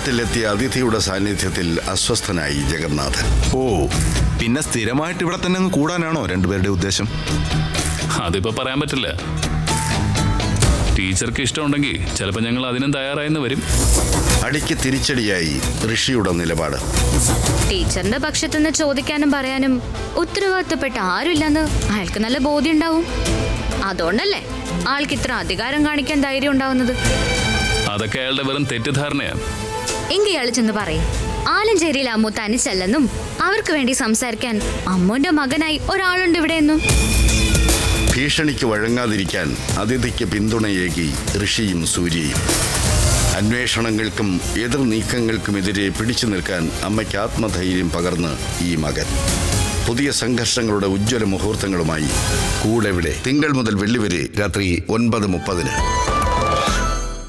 നാട്ടിലെത്തിയ അതിഥിയുടെ സാന്നിധ്യത്തിൽ അസ്വസ്ഥനായി ജഗന്നാഥൻ ഓ പിന്നെ സ്ഥിരമായിട്ട് ഇവിടെ തന്നെ അങ്ങ് കൂടാനാണോ രണ്ടുപേരുടെ ഉദ്ദേശം അതിപ്പോ പറയാൻ പറ്റില്ല ടീച്ചർക്ക് ഇഷ്ടമുണ്ടെങ്കിൽ ചിലപ്പോൾ ഞങ്ങൾ അതിനും തയ്യാറായെന്ന് വരും അടിക്ക് തിരിച്ചടിയായി ഋഷിയുടെ നിലപാട് ടീച്ചറിന്റെ പക്ഷത്തുനിന്ന് ചോദിക്കാനും പറയാനും ഉത്തരവാദിത്തപ്പെട്ട ആരുമില്ലെന്ന് അയാൾക്ക് നല്ല ബോധ്യം ഉണ്ടാവും അതുകൊണ്ടല്ലേ ആൾക്ക് ഇത്ര അധികാരം കാണിക്കാൻ ധൈര്യം ഉണ്ടാവുന്നത് അതൊക്കെ അയാളുടെ വെറും തെറ്റിദ്ധാരണയാണ് എങ്കിൽ ഇയാൾ ചെന്ന് പറയും ആലഞ്ചേരിയിൽ അമ്മു തനിച്ചല്ലെന്നും അവർക്ക് വേണ്ടി സംസാരിക്കാൻ അമ്മുന്റെ മകനായി ഒരാളുണ്ട് ഇവിടെയെന്നും ഭീഷണിക്ക് വഴങ്ങാതിരിക്കാൻ അതിഥിക്ക് പിന്തുണയേകി ഋഷിയും സൂര്യയും അന്വേഷണങ്ങൾക്കും എതിർ നീക്കങ്ങൾക്കുമെതിരെ പിടിച്ചു നിൽക്കാൻ അമ്മയ്ക്ക് ആത്മധൈര്യം പകർന്ന് ഈ മകൻ പുതിയ സംഘർഷങ്ങളുടെ ഉജ്ജ്വല മുഹൂർത്തങ്ങളുമായി കൂടെവിടെ തിങ്കൾ മുതൽ വെള്ളി വരെ രാത്രി ഒൻപത് മുപ്പതിന്